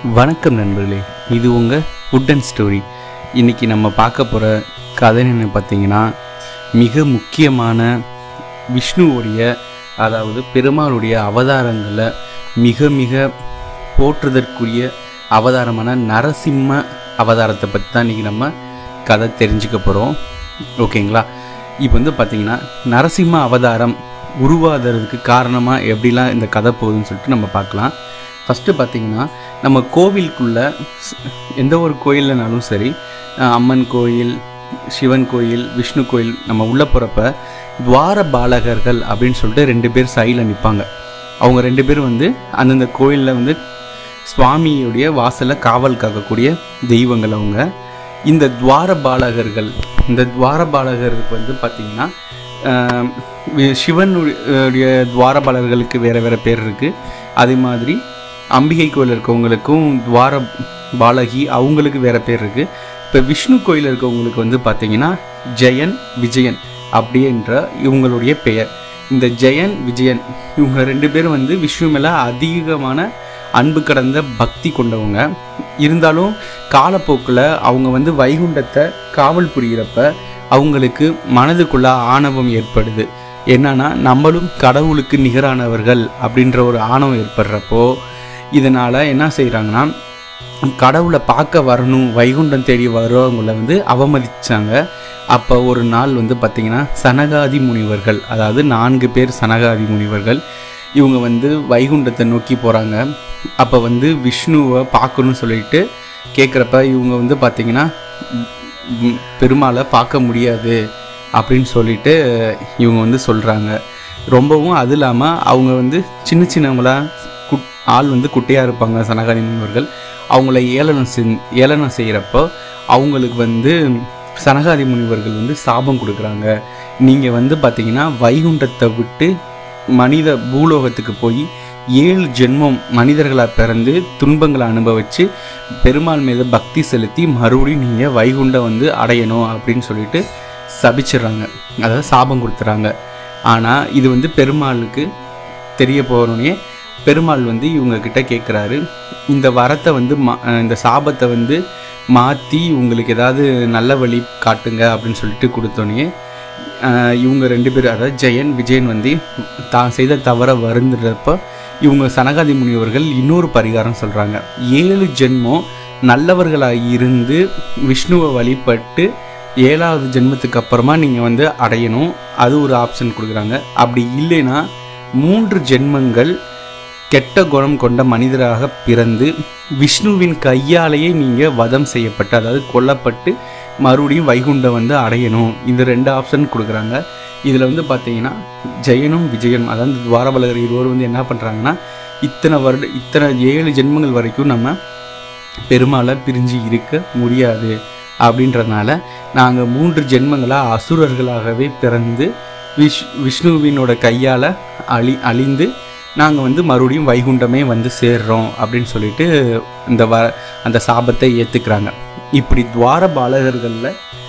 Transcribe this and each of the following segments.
வணக்கம் நண்பர்களே இது உங்கள் ஃபுட் அண்ட் ஸ்டோரி இன்றைக்கி நம்ம பார்க்க போகிற கதை என்ன பார்த்தீங்கன்னா மிக முக்கியமான விஷ்ணுவுடைய அதாவது பெருமாளுடைய அவதாரங்களில் மிக மிக போற்றுதற்குரிய அவதாரமான நரசிம்ம அவதாரத்தை பற்றி தான் இன்றைக்கி நம்ம கதை தெரிஞ்சுக்க போகிறோம் ஓகேங்களா இப்போ வந்து பார்த்தீங்கன்னா நரசிம்ம அவதாரம் உருவாகிறதுக்கு காரணமாக எப்படிலாம் இந்த கதை போகுதுன்னு சொல்லிட்டு நம்ம பார்க்கலாம் ஃபஸ்ட்டு பார்த்தீங்கன்னா நம்ம கோவிலுக்குள்ளே எந்த ஒரு கோயில்னாலும் சரி அஹ் அம்மன் கோயில் சிவன் கோயில் விஷ்ணு கோயில் நம்ம உள்ளே போகிறப்ப துவார பாலகர்கள் அப்படின்னு சொல்லிட்டு ரெண்டு பேர் சைடில் நிற்பாங்க அவங்க ரெண்டு பேரும் வந்து அந்தந்த கோயிலில் வந்து சுவாமியுடைய வாசலை காவல் காக்கக்கூடிய தெய்வங்கள் அவங்க இந்த துவார பாலகர்கள் இந்த துவார பாலகருக்கு வந்து பார்த்திங்கன்னா ஆஹ் வி- சிவனுடைய துவாரபாலர்களுக்கு வேறு வேறு பேர் இருக்குது அதே மாதிரி அம்பிகை கோயில் இருக்கவங்களுக்கும் துவார பாலகி அவங்களுக்கு வேறு பேர் இருக்குது இப்போ விஷ்ணு கோயில் இருக்கவங்களுக்கு வந்து பார்த்திங்கன்னா ஜெயன் விஜயன் அப்படின்ற இவங்களுடைய பெயர் இந்த ஜெயன் விஜயன் இவங்க ரெண்டு பேரும் வந்து விஷ்ணு மேலே அதிகமான அன்பு கடந்த பக்தி கொண்டவங்க இருந்தாலும் காலப்போக்கில் அவங்க வந்து வைகுண்டத்தை காவல் புரிகிறப்ப அவங்களுக்கு மனதுக்குள்ள ஆணவம் ஏற்படுது என்னன்னா நம்மளும் கடவுளுக்கு நிகரானவர்கள் அப்படின்ற ஒரு ஆணவம் ஏற்படுறப்போ இதனால் என்ன செய்கிறாங்கன்னா கடவுளை பார்க்க வரணும் வைகுண்டம் தேடி வரவங்களை வந்து அவமதிச்சாங்க அப்போ ஒரு நாள் வந்து பார்த்திங்கன்னா சனகாதி முனிவர்கள் அதாவது நான்கு பேர் சனகாதி முனிவர்கள் இவங்க வந்து வைகுண்டத்தை நோக்கி போகிறாங்க அப்போ வந்து விஷ்ணுவை பார்க்கணும்னு சொல்லிட்டு கேட்குறப்ப இவங்க வந்து பார்த்திங்கன்னா ம், பெருமாளை பார்க்க முடியாது அப்படின்னு சொல்லிட்டு இவங்க வந்து சொல்கிறாங்க ரொம்பவும் அது இல்லாமல் அவங்க வந்து சின்ன சின்னவங்களா குட் ஆள் வந்து குட்டையாக இருப்பாங்க சனகாதி முனிவர்கள் அவங்கள ஏளனம் செய் ஏளனம் செய்கிறப்போ அவங்களுக்கு வந்து சனகாதி முனிவர்கள் வந்து சாபம் கொடுக்குறாங்க நீங்கள் வந்து பார்த்தீங்கன்னா வைகுண்டத்தை விட்டு மனித பூலோகத்துக்கு போய் ஏழு ஜென்மம் மனிதர்களாக பிறந்து துன்பங்களை அனுபவித்து பெருமாள் மீது பக்தி செலுத்தி மறுபடியும் நீங்கள் வைகுண்டம் வந்து அடையணும் அப்படின்னு சொல்லிட்டு சபிச்சிடுறாங்க அதாவது சாபம் கொடுத்துறாங்க ஆனால் இது வந்து பெருமாளுக்கு தெரிய போகிறோன்னே பெருமாள் வந்து இவங்க கிட்ட கேட்குறாரு இந்த வரத்தை வந்து மா அஹ் இந்த சாபத்தை வந்து மாற்றி உங்களுக்கு ஏதாவது நல்ல வழி காட்டுங்க அப்படின்னு சொல்லிட்டு கொடுத்தோன்னே ஆஹ் இவங்க ரெண்டு பேர் அதாவது ஜெயன் விஜயன் வந்து தான் செய்த தவற வருந்துறப்போ இவங்க சனகாதி முனிவர்கள் இன்னொரு பரிகாரம் சொல்கிறாங்க ஏழு ஜென்மம் நல்லவர்களாக இருந்து விஷ்ணுவை வழிபட்டு ஏழாவது ஜென்மத்துக்கு அப்புறமா நீங்கள் வந்து அடையணும் அது ஒரு ஆப்ஷன் கொடுக்குறாங்க அப்படி இல்லைன்னா மூன்று ஜென்மங்கள் கெட்ட குணம் கொண்ட மனிதராக பிறந்து விஷ்ணுவின் கையாலேயே நீங்கள் வதம் செய்யப்பட்டு அதாவது கொல்லப்பட்டு மறுபடியும் வைகுண்டம் வந்து அடையணும் இந்த ரெண்டு ஆப்ஷன் கொடுக்குறாங்க இதில் வந்து பார்த்தீங்கன்னா ஜெயனும் விஜயனும் அதாவது துவாரபாலகர் இருவர் வந்து என்ன பண்ணுறாங்கன்னா இத்தனை வருட இத்தனை ஏழு ஜென்மங்கள் வரைக்கும் நம்ம பெருமாளை பிரிஞ்சு இருக்க முடியாது அப்படின்றனால நாங்கள் மூன்று ஜென்மங்களாக அசுரர்களாகவே பிறந்து விஷ் விஷ்ணுவினோட கையால் அழி அழிந்து நாங்கள் வந்து மறுபடியும் வைகுண்டமே வந்து சேர்றோம் அப்படின்னு சொல்லிட்டு இந்த வ அந்த சாபத்தை ஏற்றுக்கிறாங்க இப்படி துவார பாலகர்களில்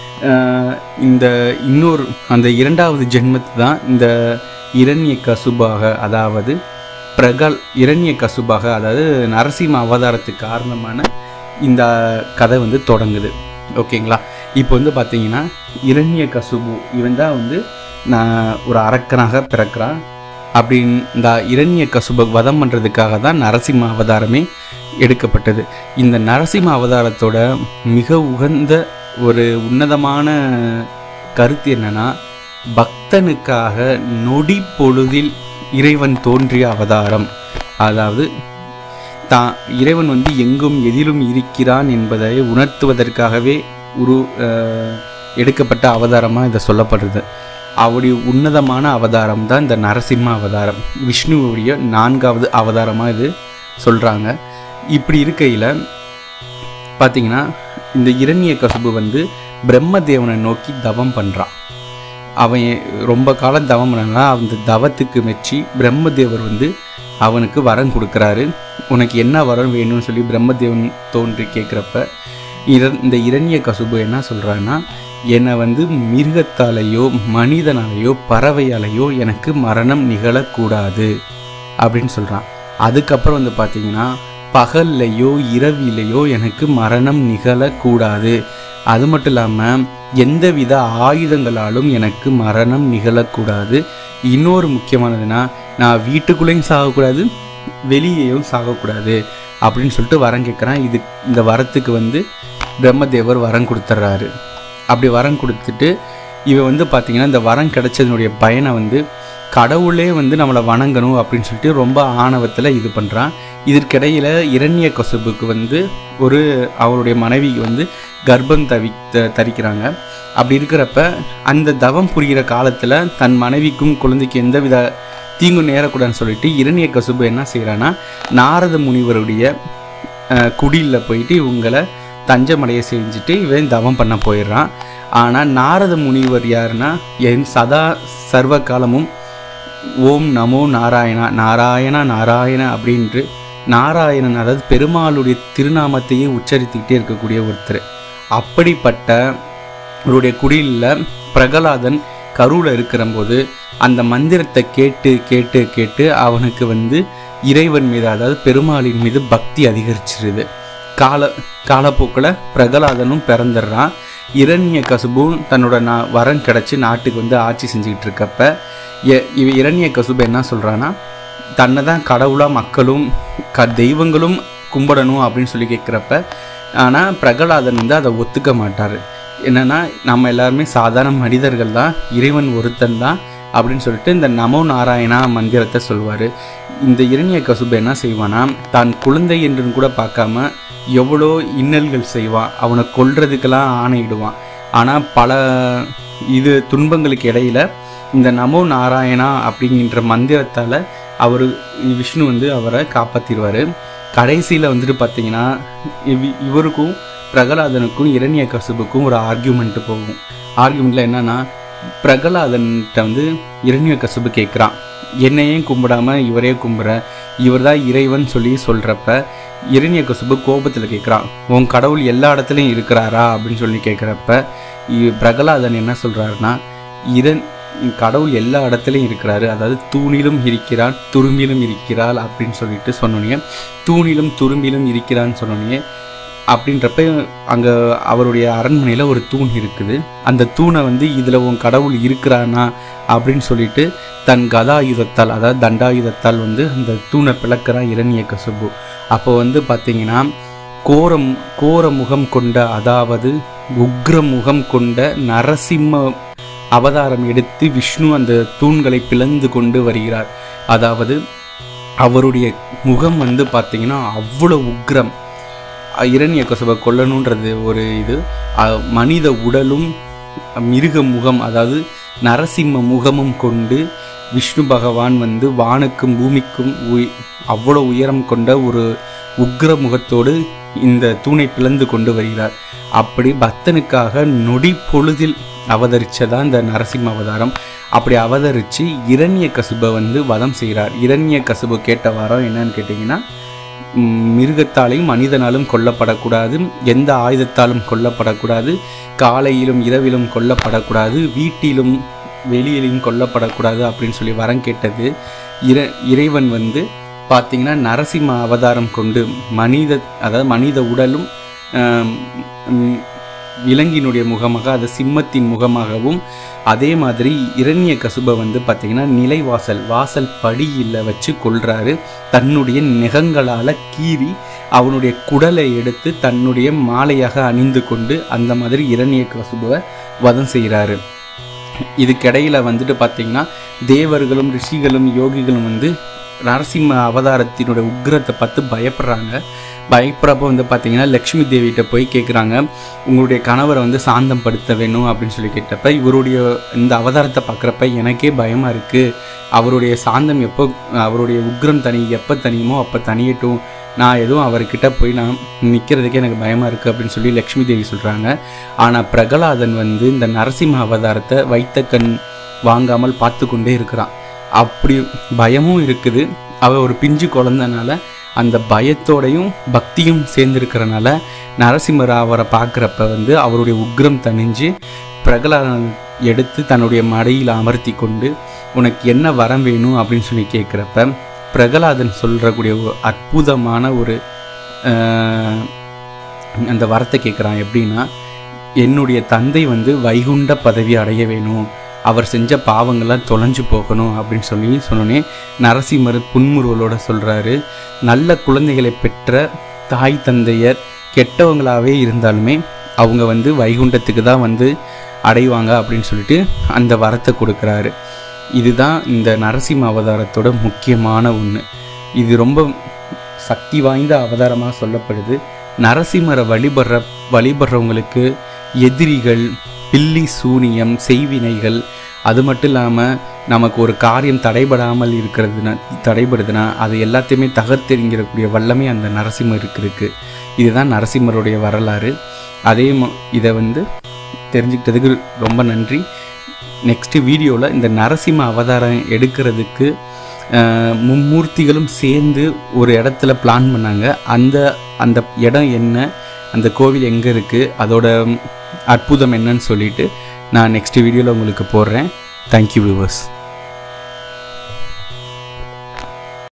இந்த இன்னொரு அந்த இரண்டாவது ஜென்மத்து தான் இந்த இரண்ய கசுபாக அதாவது பிரகல் இரண்ய கசுபாக அதாவது நரசிம்ம அவதாரத்துக்கு காரணமான இந்த கதை வந்து தொடங்குது ஓகேங்களா இப்போ வந்து பார்த்தீங்கன்னா இரண்ய கசுபு இவன் தான் வந்து நான் ஒரு அரக்கனாக பிறக்கிறான் அப்படின்னு இந்த இரண்ய கசுப வதம் பண்ணுறதுக்காக தான் நரசிம்ம அவதாரமே எடுக்கப்பட்டது இந்த நரசிம்ம அவதாரத்தோட மிக உகந்த ஒரு உன்னதமான கருத்து என்னன்னா பக்தனுக்காக நொடி பொழுதில் இறைவன் தோன்றிய அவதாரம் அதாவது தான் இறைவன் வந்து எங்கும் எதிலும் இருக்கிறான் என்பதை உணர்த்துவதற்காகவே உரு அஹ், எடுக்கப்பட்ட அவதாரமாக இதை சொல்லப்படுறது அவருடைய உன்னதமான அவதாரம் தான் இந்த நரசிம்ம அவதாரம் விஷ்ணுவுடைய நான்காவது அவதாரமாக இது சொல்கிறாங்க இப்படி இருக்கையில் பார்த்தீங்கன்னா இந்த இரண்ய கசுபு வந்து பிரம்மதேவனை நோக்கி தவம் பண்ணுறான் அவன் ரொம்ப காலம் தவம் பண்ணனா அந்த தவத்துக்கு மெச்சி பிரம்மதேவர் வந்து அவனுக்கு வரம் கொடுக்குறாரு உனக்கு என்ன வரம் வேணும்னு சொல்லி பிரம்மதேவன் தோன்றி கேட்குறப்ப இந்த இரண்ய கசுபு என்ன சொல்கிறான்னா என்னை வந்து மிருகத்தாலேயோ மனிதனாலேயோ பறவையாலேயோ எனக்கு மரணம் நிகழக்கூடாது அப்படின்னு சொல்கிறான் அதுக்கப்புறம் வந்து பார்த்தீங்கன்னா பகல்லையோ இரவிலையோ எனக்கு மரணம் நிகழக்கூடாது அது மட்டும் இல்லாமல் எந்தவித ஆயுதங்களாலும் எனக்கு மரணம் நிகழக்கூடாது இன்னொரு முக்கியமானதுன்னா நான் வீட்டுக்குள்ளேயும் சாகக்கூடாது வெளியேயும் சாகக்கூடாது அப்படின்னு சொல்லிட்டு வரம் கேட்குறான் இது இந்த வரத்துக்கு வந்து பிரம்மதேவர் வரம் கொடுத்துட்றாரு அப்படி வரம் கொடுத்துட்டு இவன் வந்து பார்த்தீங்கன்னா இந்த வரம் கிடைச்சதனுடைய பயனை வந்து கடவுளே வந்து நம்மளை வணங்கணும் அப்படின்னு சொல்லிட்டு ரொம்ப ஆணவத்தில் இது பண்ணுறான் இதற்கிடையில் இரண்ய கசுபுக்கு வந்து ஒரு அவருடைய மனைவிக்கு வந்து கர்ப்பம் தவி த- தரிக்கிறாங்க அப்படி இருக்கிறப்ப அந்த தவம் புரிகிற காலத்தில் தன் மனைவிக்கும் குழந்தைக்கு எந்தவித தீங்கும் நேரக்கூடாதுன்னு சொல்லிட்டு இரண்ய கசுபு என்ன செய்கிறான்னா நாரத முனிவருடைய குடியில் போயிட்டு இவங்களை தஞ்சமடைய செஞ்சுட்டு இவன் தவம் பண்ண போயிடுறான் ஆனால் நாரத முனிவர் யாருன்னா என் சதா சர்வ காலமும் ஓம் நமோ நாராயணா நாராயணா நாராயணா அப்படின்று நாராயணன் அதாவது பெருமாளுடைய திருநாமத்தையே உச்சரித்துக்கிட்டே இருக்கக்கூடிய ஒருத்தர் அப்படிப்பட்ட அவருடைய குடியில் பிரகலாதன் கருவில் இருக்கிறம்போது அந்த மந்திரத்தை கேட்டு கேட்டு கேட்டு அவனுக்கு வந்து இறைவன் மீது அதாவது பெருமாளின் மீது பக்தி அதிகரிச்சிருது கால காலப்போக்கில் பிரகலாதனும் பிறந்துடுறான் இரண்ய கசுபும் தன்னோட நா வரம் கிடச்சி நாட்டுக்கு வந்து ஆட்சி செஞ்சுக்கிட்டு இருக்கப்ப எ- இவ இரண்ய கசுபு என்ன சொல்கிறான்னா தன்னை தான் கடவுளாக மக்களும் க தெய்வங்களும் கும்பிடணும் அப்படின்னு சொல்லி கேட்குறப்ப ஆனால் பிரகலாதன் வந்து அதை ஒத்துக்க மாட்டார் என்னன்னா நம்ம எல்லாருமே சாதாரண மனிதர்கள் தான் இறைவன் ஒருத்தன் தான் அப்படின்னு சொல்லிட்டு இந்த நமோ நாராயணா மந்திரத்தை சொல்வார் இந்த இரணிய கசுபு என்ன செய்வானா தான் குழந்தை என்று கூட பார்க்காம எவ்வளோ இன்னல்கள் செய்வான் அவனை கொல்றதுக்கெல்லாம் ஆணையிடுவான் ஆனால் பல இது துன்பங்களுக்கு இடையில இந்த நமோ நாராயணா அப்படிங்கிற மந்திரத்தால் அவர் விஷ்ணு வந்து அவரை காப்பாற்றிடுவார் கடைசியில் வந்துட்டு பார்த்தீங்கன்னா இவ- இவருக்கும் பிரகலாதனுக்கும் இரண்ய கசுபுக்கும் ஒரு ஆர்கியூமெண்ட் போகும் ஆர்கியூமெண்ட்டில் என்னன்னா பிரகலாதன்கிட்ட வந்து இரண்ய கசுபு கேட்குறான் என்னையும் கும்பிடாம இவரே கும்பிட்ற இவர் தான் இறைவன் சொல்லி சொல்கிறப்ப இரண்ய கசுபு கோபத்தில் கேட்குறான் உன் கடவுள் எல்லா இடத்துலையும் இருக்கிறாரா அப்படின்னு சொல்லி கேட்குறப்ப பிரகலாதன் என்ன சொல்கிறாருன்னா இரண் கடவுள் எல்லா இடத்துலையும் இருக்கிறாரு அதாவது தூணிலும் இருக்கிறான் துரும்பிலும் இருக்கிறாள் அப்படின்னு சொல்லிட்டு சொன்னோன்னே தூணிலும் துரும்பிலும் இருக்கிறான்னு சொன்னோன்னே அப்படின்றப்ப அங்கே அவருடைய அரண்மனையில் ஒரு தூண் இருக்குது அந்த தூணை வந்து இதில் உன் கடவுள் இருக்கிறானா அப்படின்னு சொல்லிட்டு தன் கதாயுதத்தால் அதாவது தண்டாயுதத்தால் வந்து அந்த தூணை பிளக்கிறான் இரணிய கசுபு அப்போ வந்து பார்த்தீங்கன்னா கோரம் கோர முகம் கொண்ட அதாவது உக்ர முகம் கொண்ட நரசிம்ம அவதாரம் எடுத்து விஷ்ணு அந்த தூண்களை பிளந்து கொண்டு வருகிறார் அதாவது அவருடைய முகம் வந்து பார்த்தீங்கன்னா அவ்வளோ உக்ரம் இரண்ய கசுபை கொல்லணுன்றது ஒரு இது அ- மனித உடலும் மிருக முகம் அதாவது நரசிம்ம முகமும் கொண்டு விஷ்ணு பகவான் வந்து வானுக்கும் பூமிக்கும் உய்- அவ்வளோ உயரம் கொண்ட ஒரு உக்ர முகத்தோடு இந்த தூணை பிளந்து கொண்டு வருகிறார் அப்படி பக்தனுக்காக நொடி பொழுதில் அவதரிச்சதா இந்த நரசிம்ம அவதாரம் அப்படி அவதரித்து இரண்ய கசுபை வந்து வதம் செய்கிறார் இரண்ய கசுபு கேட்ட வாரம் என்னன்னு கேட்டிங்கன்னா ம், மிருகத்தாலையும் மனிதனாலும் கொல்லப்படக்கூடாது எந்த ஆயுதத்தாலும் கொல்லப்படக்கூடாது காலையிலும் இரவிலும் கொல்லப்படக்கூடாது வீட்டிலும் வெளியிலும் கொல்லப்படக்கூடாது அப்படின்னு சொல்லி வரம் கேட்டது இற இறைவன் வந்து பார்த்தீங்கன்னா நரசிம்ம அவதாரம் கொண்டு மனித அதாவது மனித உடலும் ஆம், ம், விலங்கினுடைய முகமாக அது சிம்மத்தின் முகமாகவும் அதே மாதிரி இரண்ய கசுபை வந்து பார்த்தீங்கன்னா நிலைவாசல் வாசல் படியில் வச்சு கொள்றாரு தன்னுடைய நெகங்களால் கீறி அவனுடைய குடலை எடுத்து தன்னுடைய மாலையாக அணிந்து கொண்டு அந்த மாதிரி இரண்ய கசுபுவை வதம் செய்கிறாரு இதுக்கிடையில வந்துட்டு பார்த்தீங்கன்னா தேவர்களும் ரிஷிகளும் யோகிகளும் வந்து நரசிம்ம அவதாரத்தினுடைய உக்கிரத்தை பார்த்து பயப்படுறாங்க பயப்படுறப்ப வந்து பார்த்தீங்கன்னா லக்ஷ்மி தேவிகிட்ட போய் கேட்குறாங்க உங்களுடைய கணவரை வந்து சாந்தம் படுத்த வேணும் அப்படின்னு சொல்லி கேட்டப்ப இவருடைய இந்த அவதாரத்தை பார்க்குறப்ப எனக்கே பயமாக இருக்குது அவருடைய சாந்தம் எப்போ அவருடைய உக்ரம் தனி எப்போ தனியுமோ அப்போ தனியட்டும் நான் எதுவும் அவர்கிட்ட போய் நான் நிற்கிறதுக்கே எனக்கு பயமாக இருக்குது அப்படின்னு சொல்லி லக்ஷ்மி தேவி சொல்கிறாங்க ஆனால் பிரகலாதன் வந்து இந்த நரசிம்ம அவதாரத்தை வைத்த கண் வாங்காமல் பார்த்து கொண்டே இருக்கிறான் அப்படி பயமும் இருக்குது அவ ஒரு பிஞ்சு குழந்தனால அந்த பயத்தோடையும் பக்தியும் சேர்ந்துருக்கிறனால நரசிம்மர் அவரை பார்க்குறப்ப வந்து அவருடைய உக்ரம் தணிஞ்சு பிரகலாதன் எடுத்து தன்னுடைய மடியில் அமர்த்தி கொண்டு உனக்கு என்ன வரம் வேணும் அப்படின்னு சொல்லி கேட்குறப்ப பிரகலாதன் சொல்கிறக்கூடிய ஒரு அற்புதமான ஒரு ஆஹ், அந்த வரத்தை கேட்குறான் எப்படின்னா என்னுடைய தந்தை வந்து வைகுண்ட பதவி அடைய வேணும் அவர் செஞ்ச பாவங்கள்லாம் தொலைஞ்சு போகணும் அப்படின்னு சொல்லி சொன்னோன்னே நரசிம்மர் புன்முறுவலோட சொல்கிறாரு நல்ல குழந்தைகளை பெற்ற தாய் தந்தையர் கெட்டவங்களாகவே இருந்தாலுமே அவங்க வந்து வைகுண்டத்துக்கு தான் வந்து அடைவாங்க அப்படின்னு சொல்லிட்டு அந்த வரத்தை கொடுக்குறாரு இதுதான் இந்த நரசிம்ம அவதாரத்தோட முக்கியமான ஒன்று இது ரொம்ப சக்தி வாய்ந்த அவதாரமாக சொல்லப்படுது நரசிம்மரை வழிபடுற வழிபடுறவங்களுக்கு எதிரிகள் பில்லி சூனியம் செய்வினைகள் அது மட்டும் இல்லாமல் நமக்கு ஒரு காரியம் தடைபடாமல் இருக்கிறதுனா தடைபடுதுன்னா அது எல்லாத்தையுமே தகர்த்தெறிஞ்சிடக்கூடிய வல்லமை அந்த நரசிம்மருக்கு இருக்கு இதுதான் நரசிம்மருடைய வரலாறு அதே ம இதை வந்து தெரிஞ்சுக்கிட்டதுக்கு ரொம்ப நன்றி நெக்ஸ்ட் வீடியோவில் இந்த நரசிம்ம அவதாரம் எடுக்கிறதுக்கு அஹ், மும்மூர்த்திகளும் சேர்ந்து ஒரு இடத்துல பிளான் பண்ணாங்க அந்த அந்த இடம் என்ன அந்த கோவில் எங்கே இருக்குது அதோட அற்புதம் என்னன்னு சொல்லிட்டு நான் நெக்ஸ்ட் வீடியோவில் உங்களுக்கு போடுறேன் தேங்க்யூ வியூவர்ஸ்